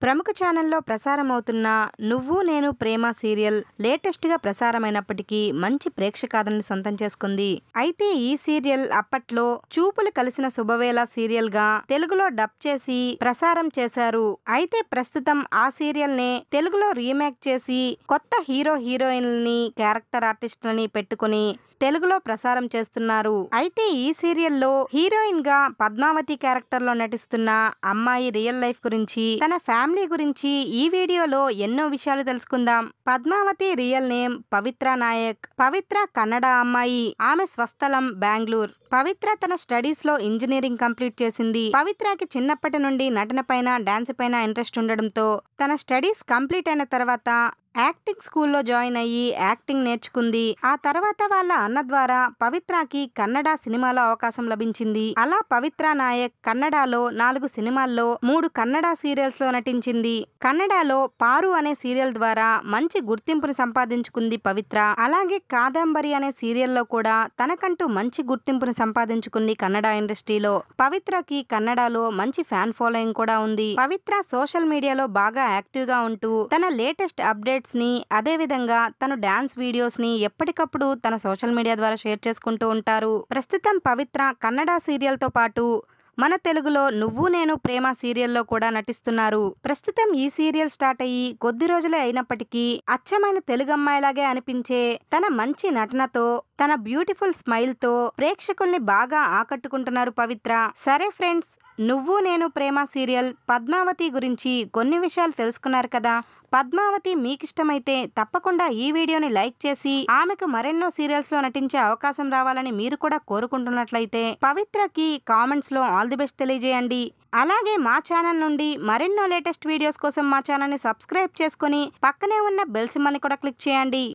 ప్రముఖ ఛానల్లో ప్రసారమవుతున్న నువ్వు నేను ప్రేమ సీరియల్ లేటెస్ట్ గా ప్రసారమైనప్పటికీ మంచి ప్రేక్షకాదరణ సొంతం చేసుకుంది అయితే ఈ సీరియల్ అప్పట్లో చూపులు కలిసిన శుభవేళ సీరియల్ గా తెలుగులో డబ్ చేసి ప్రసారం చేశారు అయితే ప్రస్తుతం ఆ సీరియల్ నే తెలుగులో రీమేక్ చేసి కొత్త హీరో హీరోయిన్లని క్యారెక్టర్ ఆర్టిస్టులని పెట్టుకుని తెలుగులో ప్రసారం చేస్తున్నారు అయితే ఈ సీరియల్లో హీరోయిన్ గా పద్మావతి క్యారెక్టర్ లో నటిస్తున్న అమ్మాయి రియల్ లైఫ్ గురించి తన ఫ్యామిలీ గురించి ఈ వీడియోలో ఎన్నో విషయాలు తెలుసుకుందాం పద్మావతి రియల్ నేమ్ పవిత్ర నాయక్ పవిత్ర కన్నడ అమ్మాయి ఆమె స్వస్థలం బెంగళూరు పవిత్ర తన స్టడీస్ లో ఇంజనీరింగ్ కంప్లీట్ చేసింది పవిత్రకి చిన్నప్పటి నుండి నటన పైన డాన్స్ పైన ఇంట్రెస్ట్ ఉండడంతో తన స్టడీస్ కంప్లీట్ అయిన తర్వాత యాక్టింగ్ స్కూల్లో జాయిన్ అయ్యి యాక్టింగ్ నేర్చుకుంది ఆ తర్వాత వాళ్ళ అన్న ద్వారా పవిత్రకి కన్నడ సినిమాలో అవకాశం లభించింది అలా పవిత్ర నాయక్ కన్నడలో నాలుగు సినిమాల్లో మూడు కన్నడ సీరియల్స్ లో నటించింది కన్నడలో పారు అనే సీరియల్ ద్వారా మంచి గుర్తింపుని సంపాదించుకుంది పవిత్ర అలాగే కాదంబరి అనే సీరియల్లో కూడా తనకంటూ మంచి గుర్తింపుని సంపాదించుకుంది కన్నడ ఇండస్ట్రీలో పవిత్రకి కన్నడలో మంచి ఫ్యాన్ ఫాలోయింగ్ కూడా ఉంది పవిత్ర సోషల్ మీడియాలో బాగా యాక్టివ్ గా ఉంటూ తన లేటెస్ట్ అప్డేట్స్ ని అదే విధంగా తను డాన్స్ వీడియోస్ ని ఎప్పటికప్పుడు తన సోషల్ మీడియా ద్వారా షేర్ చేసుకుంటూ ఉంటారు ప్రస్తుతం పవిత్ర కన్నడ సీరియల్ తో పాటు మన తెలుగులో నువ్వు నేను ప్రేమ సీరియల్లో కూడా నటిస్తున్నారు ప్రస్తుతం ఈ సీరియల్ స్టార్ట్ అయ్యి కొద్ది రోజులే అయినప్పటికీ అచ్చమైన తెలుగు అమ్మాయిలాగే అనిపించే తన మంచి నటనతో తన బ్యూటిఫుల్ స్మైల్ తో ప్రేక్షకుల్ని బాగా ఆకట్టుకుంటున్నారు పవిత్ర సరే ఫ్రెండ్స్ నువ్వు నేను ప్రేమ సీరియల్ పద్మావతి గురించి కొన్ని విషయాలు తెలుసుకున్నారు కదా పద్మావతి మీకిష్టమైతే తప్పకుండా ఈ వీడియోని లైక్ చేసి ఆమెకు మరెన్నో సీరియల్స్ లో నటించే అవకాశం రావాలని మీరు కూడా కోరుకుంటున్నట్లయితే పవిత్రకి కామెంట్స్ లో ఆల్ ది బెస్ట్ తెలియజేయండి అలాగే మా ఛానల్ నుండి మరెన్నో లేటెస్ట్ వీడియోస్ కోసం మా ఛానల్ని సబ్స్క్రైబ్ చేసుకుని పక్కనే ఉన్న బెల్ సింబల్ని కూడా క్లిక్ చేయండి